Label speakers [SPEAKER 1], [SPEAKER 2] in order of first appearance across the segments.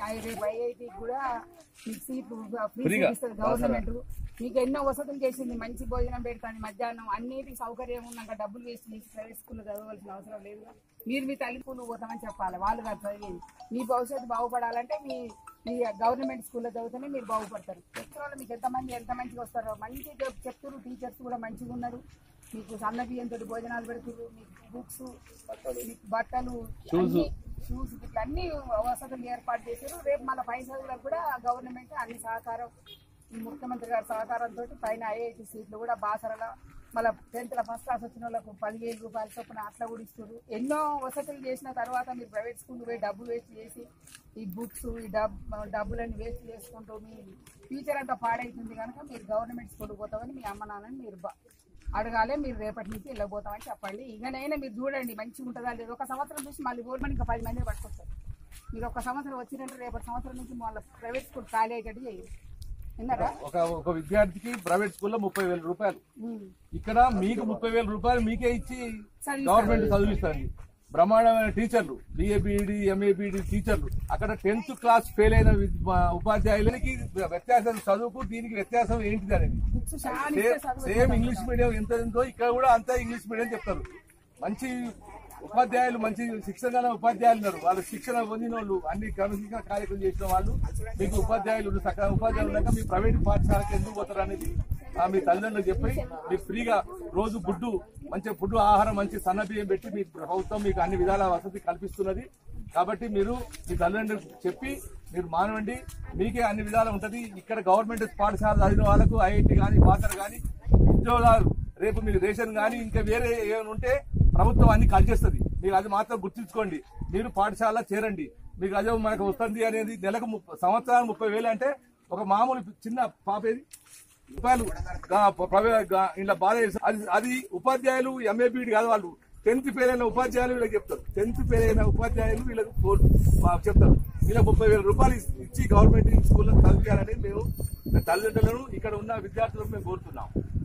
[SPEAKER 1] I- రేపు IIT కూడా మీకు సీట్లు ఫ్రీ
[SPEAKER 2] ఫ్రీగా.
[SPEAKER 1] ఇస్తుంది గవర్నమెంట్ మీకు ఎన్నో వసతులు చేసింది మంచి భోజనం పెడతాను మధ్యాహ్నం అన్నిటికి సౌకర్యం ఉన్నాక డబ్బులు వేస్ట్ చేసి ప్రైవేట్ స్కూల్లో చదవవలసిన అవసరం లేదు మీరు మీ తల్లి స్కూల్ పోతామని చెప్పాలి వాళ్ళు కాదు చదివేది మీ భవిష్యత్తు బాగుపడాలంటే మీ మీ గవర్నమెంట్ స్కూల్లో చదివితేనే మీరు బాగుపడతారు చెప్తున్న మీకు ఎంతమంది ఎంత మంచిగా వస్తారో మంచిగా చెప్- చెప్తున్నారు టీచర్స్ కూడా మంచిగా ఉన్నారు మీకు సన్న బియ్యంతో భోజనాలు పెడుతున్నారు మీకు బుక్స్ మీకు బట్టలు అన్ని షూస్ ఇట్లా అన్ని వసతులు ఏర్పాటు చేశారు రేపు మళ్ళీ పై చదువులకు కూడా గవర్నమెంట్ అన్ని సహకారం ఈ ముఖ్యమంత్రి గారి సహకారంతో పైన ఐఐటి సీట్లు కూడా బాసరల మళ్ళీ టెన్త్లో ఫస్ట్ క్లాస్ వచ్చిన వాళ్ళకు పదివేలు రూపాయల చొప్పున అట్లా కూడా ఇస్తారు ఎన్నో వసతులు చేసిన తర్వాత మీరు ప్రైవేట్ స్కూల్ పోయి డబ్బు వేస్ట్ చేసి ఈ బుక్స్ ఈ డబ్ డబ్బులన్నీ వేస్ట్ చేసుకుంటూ మీ ఫ్యూచర్ అంతా పాడైతుంది కనుక మీరు గవర్నమెంట్ స్కూల్కి పోతామని మీ అమ్మ నాన్నని మీరు బా- అడగాలి మీరు రేపటి నుంచి వెళ్ళబోతామని చెప్పండి ఇకనైనా మీరు చూడండి మంచిగా ఉంటుందా లేదు ఒక సంవత్సరం చూసి మళ్ళీ గవర్నమెంట్ ఇంకా పది మంది పట్టుకొస్తారు మీరు ఒక సంవత్సరం వచ్చినట్టు రేపటి సంవత్సరం నుంచి మళ్ళీ ప్రైవేట్ స్కూల్ ఖాళీ అయ్యేటట్టు చేయండి విన్నారా
[SPEAKER 2] ఒక ఒక విద్యార్థికి ప్రైవేట్ స్కూల్లో ముప్పై వేల రూపాయలు
[SPEAKER 1] ఉమ్.
[SPEAKER 2] ఇక్కడ మీకు ముప్పై వేల రూపాయలు మీకే ఇచ్చి
[SPEAKER 1] చదివిస్తారు.
[SPEAKER 2] గవర్నమెంట్ చదివిస్తుంది బ్రహ్మాండమైన టీచర్లు బిఏబిడి ఎంఏబిడి టీచర్లు అక్కడ టెన్త్ క్లాస్ ఫెయిల్ అయిన వి- మా ఉపాధ్యాయులకి వ్యత్యాసం చదువుకు దీనికి వ్యత్యాసం ఏంటిది అనేది
[SPEAKER 1] బుక్స్ చాలా ఇస్తే చదువు
[SPEAKER 2] సేమ్ ఇంగ్లీష్ మీడియం ఎంత ఉందో ఇక్కడ కూడా అంతే ఇంగ్లీష్ మీడియం చెప్తారు మంచి ఉపాధ్యాయులు మంచి శిక్షణ గల ఉపాధ్యాయులు ఉన్నారు వాళ్ళు శిక్షణ పొందిన వాళ్ళు అన్ని క్రమశిక్షణ కార్యక్రమం చేసిన వాళ్ళు మీకు ఉపాధ్యాయులు ఉన్నారు. సకల ఉపాధ్యాయులు ఉన్నాక మీ ప్రైవేట్ పాఠశాలకు ఎందుకు పోతారు అనేది ఆ మీ తల్లిదండ్రులకు చెప్పి మీకు ఫ్రీగా రోజు గుడ్డు మంచి ఫుడ్ ఆహారం మంచి సన్న బియ్యం పెట్టి మీ ప్రభుత్వం మీకు అన్ని విధాల వసతి కల్పిస్తున్నది కాబట్టి మీరు మీ తల్లిదండ్రులకు చెప్పి మీరు మానవండి మీకే అన్ని విధాలు ఉంటది ఇక్కడ గవర్నమెంట్ పాఠశాల చదివిన వాళ్ళకు ఐఐటి కానీ బాసర్ కానీ ఉద్యోగాలు రేపు మీకు రేషన్ కానీ ఇంకా వేరే ఏమైనా ఉంటే ప్రభుత్వం అన్ని కలిచేస్తుంది మీరు అది మాత్రం గుర్తుంచుకోండి మీరు పాఠశాల చేరండి మీకు అదే మనకు వస్తుంది అనేది నెలకు ముప్ప- సంవత్సరానికి ముప్పై వేలు అంటే ఒక మామూలు చిన్న పాప ఏది రూపాయలు గా- ప్రవే- గా- ఇలా బాధ చేస్తారు. అది అది ఉపాధ్యాయులు ఎంఏబీడి కాదు వాళ్ళు టెన్త్ ఫెయిల్ అయిన ఉపాధ్యాయులు వీళ్ళకి చెప్తారు టెన్త్ ఫెయిల్ అయిన ఉపాధ్యాయులు వీళ్ళకి ఫోన్ వా- చెప్తారు వీళ్ళకి ముప్పై వేల రూపాయలు ఇస్- ఇచ్చి గవర్నమెంట్ స్కూల్లో చదివించాలని మేము తల్లిదండ్రులను ఇక్కడ ఉన్న విద్యార్థులకు మేము కోరుతున్నాం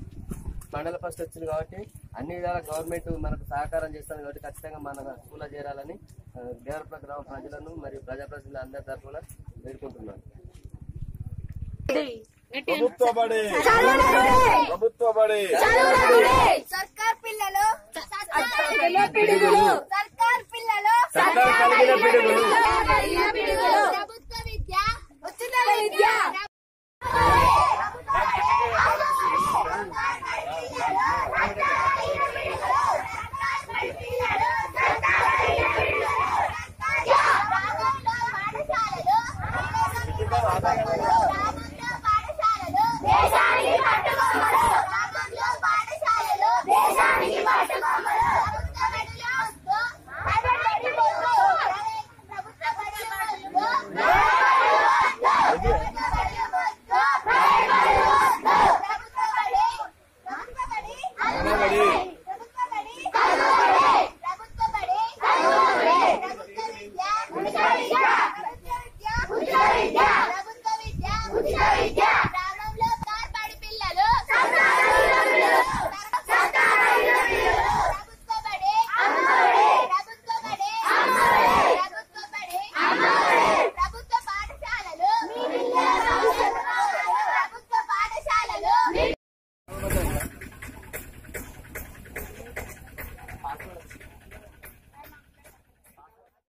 [SPEAKER 3] మండల ఫస్ట్ వచ్చింది కాబట్టి అన్ని విధాల గవర్నమెంట్ మనకు సహకారం చేస్తుంది కాబట్టి ఖచ్చితంగా మన స్కూల్లో చేరాలని ఆ, దేవరపల్లి గ్రామ ప్రజలను మరియు ప్రజాప్రతినిధులు అందరి తరఫున వేడుకుంటున్నాను
[SPEAKER 2] ప్రభుత్వ బడే ప్రభుత్వ బడే
[SPEAKER 4] సర్కార్ పిల్లలు సర్కార్ పిల్లలు సర్కార్ పిల్లలు
[SPEAKER 2] సర్కార్ కలిగిన పిడుగులు
[SPEAKER 4] ప్రభుత్వ విద్య ఉచిత విద్య